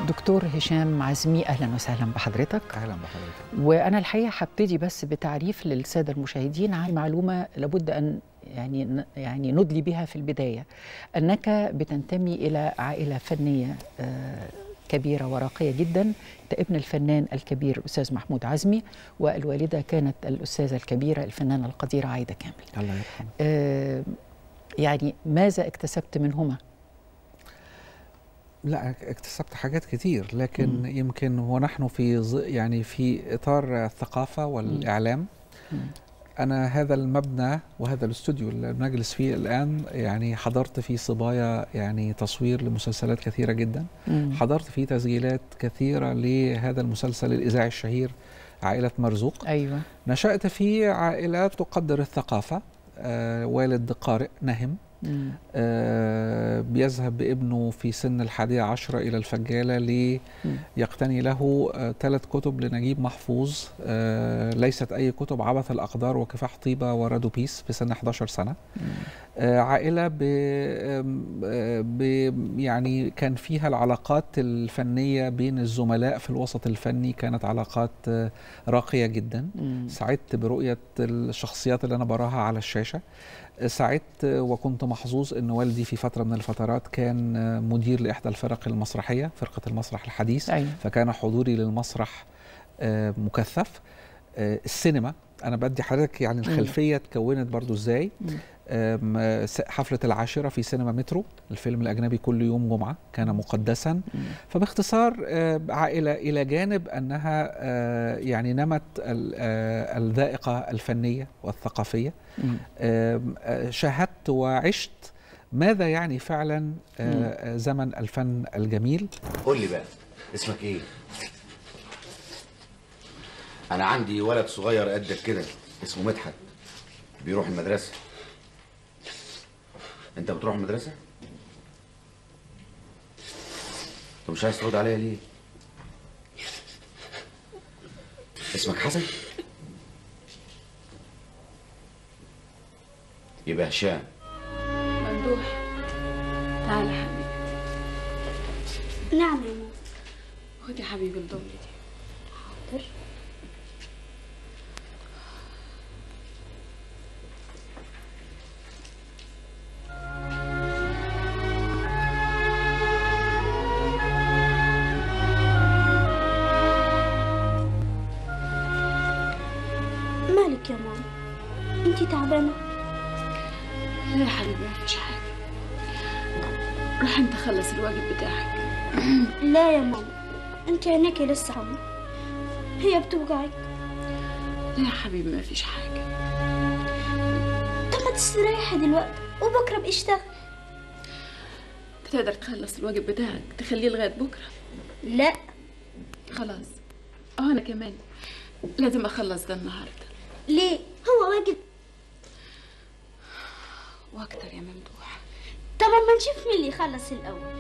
دكتور هشام عزمي اهلا وسهلا بحضرتك اهلا بحضرتك وانا الحقيقه هبتدي بس بتعريف للساده المشاهدين عن معلومه لابد ان يعني يعني ندلي بها في البدايه انك بتنتمي الى عائله فنيه آه، كبيره وراقيه جدا انت ابن الفنان الكبير الاستاذ محمود عزمي والوالده كانت الاستاذه الكبيره الفنانه القديره عايده كامل الله يرحمه آه، يعني ماذا اكتسبت منهما لا اكتسبت حاجات كتير لكن مم. يمكن ونحن في ظ- يعني في اطار الثقافه والاعلام مم. انا هذا المبنى وهذا الاستوديو اللي بنجلس فيه الان يعني حضرت فيه صبايا يعني تصوير لمسلسلات كثيره جدا مم. حضرت فيه تسجيلات كثيره لهذا المسلسل الاذاعي الشهير عائله مرزوق ايوه نشأت في عائلات تقدر الثقافه آه والد قارئ نهم مم. آه، بيذهب بابنه في سن الحادية عشرة إلى الفجالة مم. ليقتني له ثلاث كتب لنجيب محفوظ آه، ليست أي كتب عبث الأقدار وكفاح طيبة ورادو بيس في سن 11 سنة مم. آه، عائلة ب آم، آه، ب يعني كان فيها العلاقات الفنية بين الزملاء في الوسط الفني كانت علاقات آه، راقية جدا مم. سعدت برؤية الشخصيات اللي أنا براها على الشاشة سعدت وكنت محظوظ أن والدي في فترة من الفترات كان مدير لإحدى الفرق المسرحية فرقة المسرح الحديث ايوه فكان حضوري للمسرح آه، مكثف آه، السينما أنا بدي حضرتك يعني الخلفية اتكونت برضو إزاي مم. آم، آه، س- حفلة العاشرة في سينما مترو الفيلم الأجنبي كل يوم جمعة كان مقدسا مم. فباختصار آه، عائلة إلى جانب أنها آه، يعني نمت ال- آه، الذائقة الفنية والثقافية مم. آم، آه، شاهدت وعشت ماذا يعني فعلا آه، آه، زمن الفن الجميل قول لي بقى اسمك ايه انا عندي ولد صغير قدك كده اسمه مدحت بيروح المدرسه انت بتروح المدرسه انت مش عايز ترد عليا ليه اسمك حسن يبقى هشام ممدوح تعال يا حبيبي نعم يا ماما خد يا حبيبي الضمة دي حاضر مالك يا ماما انتي تعبانة لا يا حبيبي مفيش حاجة روح انت خلص الواجب بتاعك لا يا ماما انتي عينيكي لسه حمى هي بتوجعك لا يا حبيبي مفيش حاجة طب ما تستريحي دلوقتي وبكره باشتغل تقدر تخلص الواجب بتاعك تخليه لغاية بكرة لا خلاص اه انا كمان لازم اخلص ده النهاردة ليه هو واجب واكتر يا ممدوح طب اما نشوف مين اللي يخلص الاول